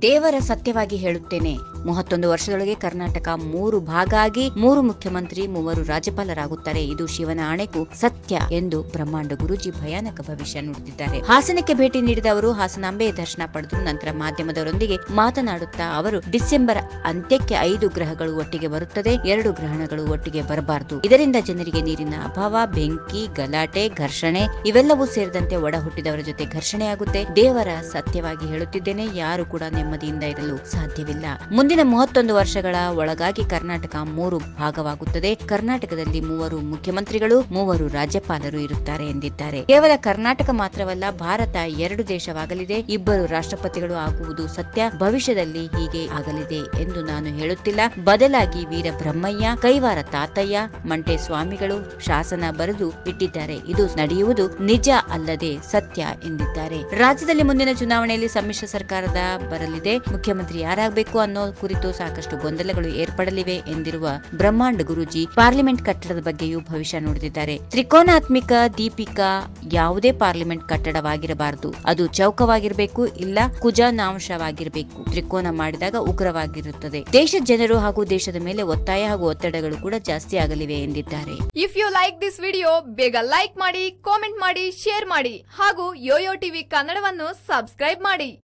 ದೇವರ ಸತ್ಯವಾಗಿ ಹೇಳುತ್ತೇನೆ ಮೂವತ್ತೊಂದು ವರ್ಷದೊಳಗೆ ಕರ್ನಾಟಕ ಮೂರು ಭಾಗ ಆಗಿ ಮೂರು ಮುಖ್ಯಮಂತ್ರಿ ಮೂವರು ರಾಜ್ಯಪಾಲರಾಗುತ್ತಾರೆ ಇದು ಶಿವನ ಆಣೆಗೂ ಸತ್ಯ ಎಂದು ಬ್ರಹ್ಮಾಂಡ ಗುರೂಜಿ ಭಯಾನಕ ಭವಿಷ್ಯ ನುಡಿದಿದ್ದಾರೆ ಹಾಸನಕ್ಕೆ ಭೇಟಿ ನೀಡಿದ ಅವರು ಹಾಸನಾಂಬೆಯ ದರ್ಶನ ಪಡೆದು ನಂತರ ಮಾಧ್ಯಮದವರೊಂದಿಗೆ ಮಾತನಾಡುತ್ತಾ ಅವರು ಡಿಸೆಂಬರ್ ಅಂತ್ಯಕ್ಕೆ ಐದು ಗ್ರಹಗಳು ಒಟ್ಟಿಗೆ ಬರುತ್ತದೆ ಎರಡು ಗ್ರಹಣಗಳು ಒಟ್ಟಿಗೆ ಬರಬಾರದು ಇದರಿಂದ ಜನರಿಗೆ ನೀರಿನ ಅಭಾವ ಬೆಂಕಿ ಗಲಾಟೆ ಘರ್ಷಣೆ ಇವೆಲ್ಲವೂ ಸೇರಿದಂತೆ ಒಡ ಹುಟ್ಟಿದವರ ಜೊತೆ ಘರ್ಷಣೆಯಾಗುತ್ತೆ ದೇವರ ಸತ್ಯವಾಗಿ ಹೇಳುತ್ತಿದ್ದೇನೆ ಯಾರು ಕೂಡ ನೆಮ್ಮದಿಯಿಂದ ಇರಲು ಸಾಧ್ಯವಿಲ್ಲ ಮುಂದಿನ ಮೂವತ್ತೊಂದು ವರ್ಷಗಳ ಒಳಗಾಗಿ ಕರ್ನಾಟಕ ಮೂರು ಭಾಗವಾಗುತ್ತದೆ ಕರ್ನಾಟಕದಲ್ಲಿ ಮೂವರು ಮುಖ್ಯಮಂತ್ರಿಗಳು ಮೂವರು ರಾಜ್ಯಪಾಲರು ಇರುತ್ತಾರೆ ಎಂದಿದ್ದಾರೆ ಕೇವಲ ಕರ್ನಾಟಕ ಮಾತ್ರವಲ್ಲ ಭಾರತ ಎರಡು ದೇಶವಾಗಲಿದೆ ಇಬ್ಬರು ರಾಷ್ಟ್ರಪತಿಗಳು ಆಗುವುದು ಸತ್ಯ ಭವಿಷ್ಯದಲ್ಲಿ ಹೀಗೆ ಆಗಲಿದೆ ಎಂದು ನಾನು ಹೇಳುತ್ತಿಲ್ಲ ಬದಲಾಗಿ ವೀರ ಬ್ರಹ್ಮಯ್ಯ ಕೈವಾರ ತಾತಯ್ಯ ಮಂಟೆ ಸ್ವಾಮಿಗಳು ಶಾಸನ ಬರೆದು ಇಟ್ಟಿದ್ದಾರೆ ಇದು ನಡೆಯುವುದು ನಿಜ ಅಲ್ಲದೆ ಸತ್ಯ ಎಂದಿದ್ದಾರೆ ರಾಜ್ಯದಲ್ಲಿ ಮುಂದಿನ ಚುನಾವಣೆಯಲ್ಲಿ ಸಮ್ಮಿಶ್ರ ಸರ್ಕಾರದ ಬರಲಿದೆ ಮುಖ್ಯಮಂತ್ರಿ ಯಾರಾಗಬೇಕು ಅನ್ನೋ ಕುರಿತು ಸಾಕಷ್ಟು ಗೊಂದಲಗಳು ಏರ್ಪಡಲಿವೆ ಎಂದಿರುವ ಬ್ರಹ್ಮಾಂಡ ಗುರೂಜಿ ಪಾರ್ಲಿಮೆಂಟ್ ಕಟ್ಟಡದ ಬಗ್ಗೆಯೂ ಭವಿಷ್ಯ ನುಡಿದಿದ್ದಾರೆ ತ್ರಿಕೋನಾತ್ಮಿಕ ದೀಪಿಕಾ ಯಾವುದೇ ಪಾರ್ಲಿಮೆಂಟ್ ಕಟ್ಟಡವಾಗಿರಬಾರದು ಅದು ಚೌಕವಾಗಿರಬೇಕು ಇಲ್ಲ ಕುಜಾನಾಂಶವಾಗಿರಬೇಕು ತ್ರಿಕೋನ ಮಾಡಿದಾಗ ಉಗ್ರವಾಗಿರುತ್ತದೆ ದೇಶದ ಜನರು ಹಾಗೂ ದೇಶದ ಮೇಲೆ ಒತ್ತಾಯ ಹಾಗೂ ಒತ್ತಡಗಳು ಕೂಡ ಜಾಸ್ತಿ ಆಗಲಿವೆ ಎಂದಿದ್ದಾರೆ if you like this video ಬೇಗ ಲೈಕ್ ಮಾಡಿ ಕಾಮೆಂಟ್ ಮಾಡಿ ಶೇರ್ ಮಾಡಿ ಹಾಗೂ ಯೋಯೋ ಟಿವಿ ಕನ್ನಡವನ್ನು ಸಬ್ಸ್ಕ್ರೈಬ್ ಮಾಡಿ